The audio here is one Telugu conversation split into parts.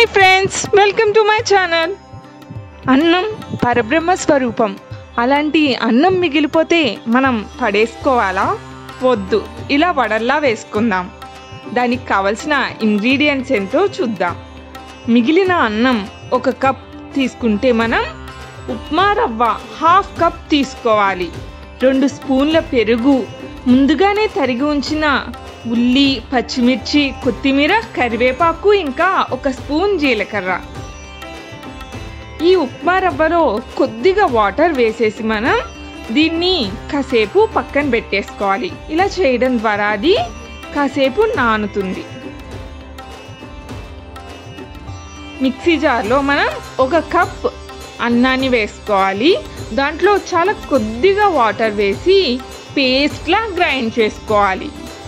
hi friends welcome to my channel అన్నం పరబ్రహ్మ స్వరూపం అలాంటి అన్నం మిగిలిపోతే మనం పడేసుకోవాలా వద్దు ఇలా వడల్లా వేసుకుందాం దానికి కావలసిన ఇంగ్రీడియంట్స్ ఏంటో చూద్దాం మిగిలిన అన్నం ఒక కప్ తీసుకుంటే మనం ఉప్మా రవ్వ హాఫ్ కప్ తీసుకోవాలి రెండు స్పూన్ల పెరుగు ముందుగానే తరిగి ఉంచిన ఉల్లి పచ్చిమిర్చి కొత్తిమీర కరివేపాకు ఇంకా ఒక స్పూన్ జీలకర్ర ఈ ఉప్మా రవ్వలో కొద్దిగా వాటర్ వేసేసి మనం దీన్ని కాసేపు పక్కన పెట్టేసుకోవాలి ఇలా చేయడం ద్వారా అది కాసేపు నానుతుంది మిక్సీ జార్లో మనం ఒక కప్ అన్నాన్ని వేసుకోవాలి దాంట్లో చాలా కొద్దిగా వాటర్ వేసి పేస్ట్లా గ్రైండ్ చేసుకోవాలి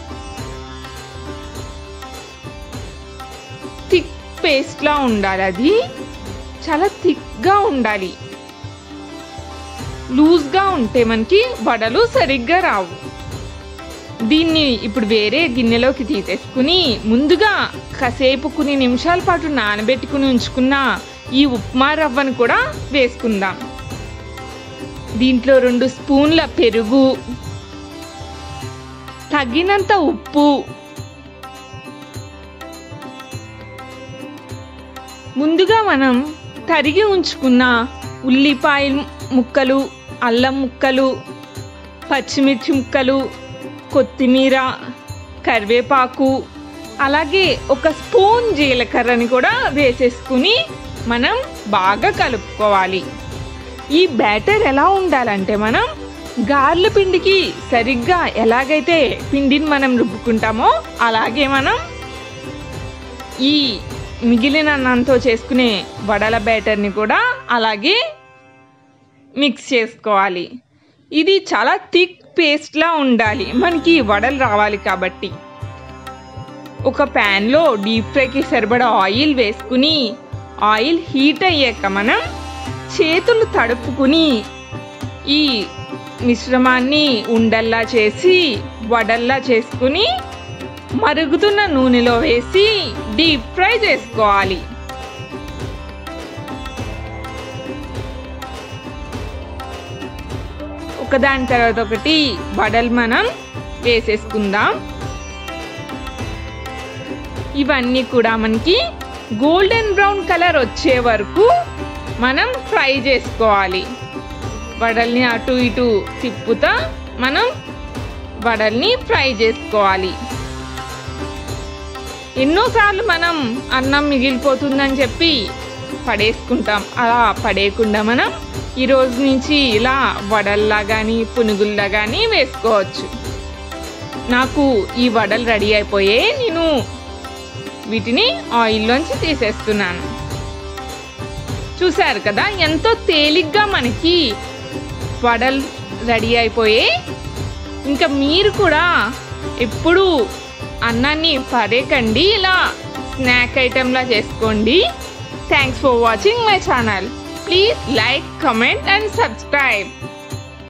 థిక్ పేస్ట్లా ఉండాలి అది చాలా థిక్గా ఉండాలి లూజ్గా ఉంటే మనకి వడలు సరిగ్గా రావు దీన్ని ఇప్పుడు వేరే గిన్నెలోకి తీసేసుకుని ముందుగా కాసేపు కొన్ని నిమిషాల పాటు నానబెట్టుకుని ఉంచుకున్న ఈ ఉప్మా రవ్వను కూడా వేసుకుందాం దీంట్లో రెండు స్పూన్ల పెరుగు తగినంత ఉప్పు ముందుగా మనం తరిగి ఉంచుకున్న ఉల్లిపాయ ముక్కలు అల్లం ముక్కలు పచ్చిమిర్చి ముక్కలు కొత్తిమీర కరివేపాకు అలాగే ఒక స్పూన్ జీలకర్రని కూడా వేసేసుకుని మనం బాగా కలుపుకోవాలి ఈ బ్యాటర్ ఎలా ఉండాలంటే మనం గార్ల పిండికి సరిగ్గా ఎలాగైతే పిండిని మనం రుబ్బుకుంటామో అలాగే మనం ఈ మిగిలిన అన్నంతో చేసుకునే వడల బ్యాటర్ని కూడా అలాగే మిక్స్ చేసుకోవాలి ఇది చాలా థిక్ పేస్ట్లా ఉండాలి మనకి వడలు రావాలి కాబట్టి ఒక ప్యాన్లో డీప్ ఫ్రైకి సరిపడా ఆయిల్ వేసుకుని ఆయిల్ హీట్ అయ్యాక మనం చేతులు తడుపుకుని ఈ మిశ్రమాన్ని ఉండల్లా చేసి వడల్లా చేసుకుని మరుగుతున్న నూనెలో వేసి డీప్ ఫ్రై చేసుకోవాలి ఒకదాని తర్వాత ఒకటి వడలు మనం వేసేసుకుందాం ఇవన్నీ కూడా మనకి గోల్డెన్ బ్రౌన్ కలర్ వచ్చే వరకు మనం ఫ్రై చేసుకోవాలి వడల్ని అటు ఇటు తిప్పుతా మనం వడల్ని ఫ్రై చేసుకోవాలి ఎన్నోసార్లు మనం అన్నం మిగిలిపోతుందని చెప్పి పడేసుకుంటాం అలా పడేయకుండా మనం ఈ రోజు నుంచి ఇలా వడల్లా కానీ పునుగుల్లా కానీ వేసుకోవచ్చు నాకు ఈ వడలు రెడీ అయిపోయాయి నేను వీటిని ఆయిల్లోంచి తీసేస్తున్నాను చూశారు కదా ఎంతో తేలిగ్గా మనకి వడలు రెడీ అయిపోయాయి ఇంకా మీరు కూడా ఎప్పుడు అన్నాన్ని పరేకండి ఇలా స్నాక్ ఐటెంలా చేసుకోండి thanks for watching my channel please like comment and subscribe